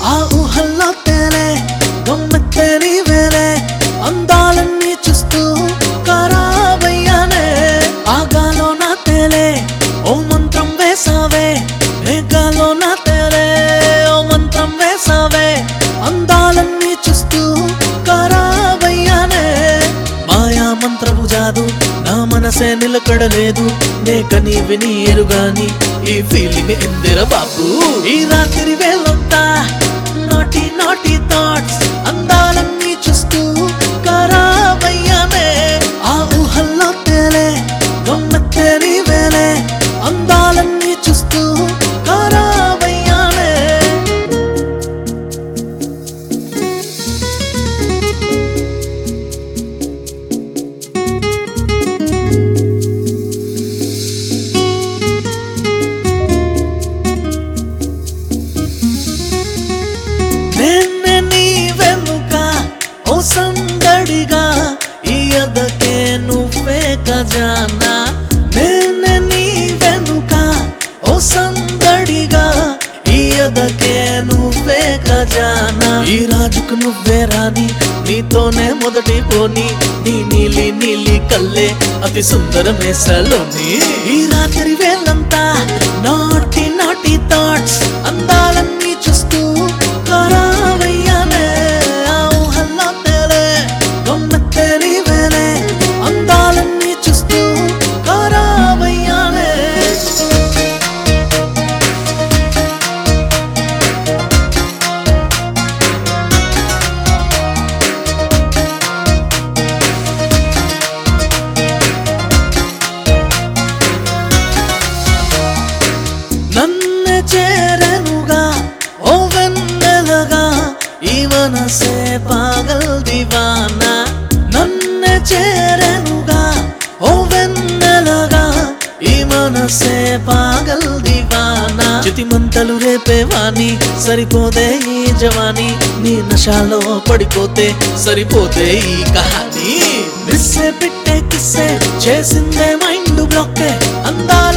ఆ ఊహల్లో తేలే గమ్మెత్తని వేలే అందాలన్నీ చూస్తూ కరావయ్యానే ఆగాలో నా తేలే ఓ మంత్రం వేసావే మేఘాలో నా తేలే ఓ మంత్రం వేసావే అందాలన్నీ చూస్తూ కరావయ్యానే మాయా మంత్రము జాదు నా మనసే నిలకడలేదు నేక నీ విని ఎరుగాని ఈ ఫీలింగ్ ఎందిర బాబు ఈ రాత్రి వేళంతా నాటి నాటి థాట్స్ అందాలన్నీ చూస్తూ కరావయ్యానే ఆ ఊహల్లో తేలే గమ్మత్తేని వేలే అందాలన్నీ చూస్తూ కరావయ్యానే నిన్నే నీ వెనుక ఓ సందడిగా ఈ అదకే నువ్వే ఖజానా నిన్నే నీ వెనుక ఓ సందడిగా ఈ అదకే నువ్వే ఖజానా ఈ రాజుకు నువ్వే రాని నీతోనే మొదటి పోని నీ నీలి నీలి కల్లే అతి సుందరమే సలోని ఈ రాత్రి వేళంతా నాటి నాటి థాట్స్ అందాలన్నీ చూస్తూ కరావయ్యానే ఆ ఊహల్లో తేలే గమ్మత్తేని వేలే అందాలన్నీ చూస్తూ కరావయ్యానే నన్ను చేరనుగా ఓ వెన్నెలగా ఈ మనసే పాగల్ దివానా నన్ను చేరనుగా ఓ వెన్నెలగా ఈ మనసే పాగల్ దివానా చితిమంతలు రేపేవాని సరిపోదే ఈ జవాని నీ నశాలో పడిపోతే సరిపోతే ఈ కహాని మిస్సే పిట్టే కిస్సే చేసిందే మైండ్ బ్లాక్ అందాల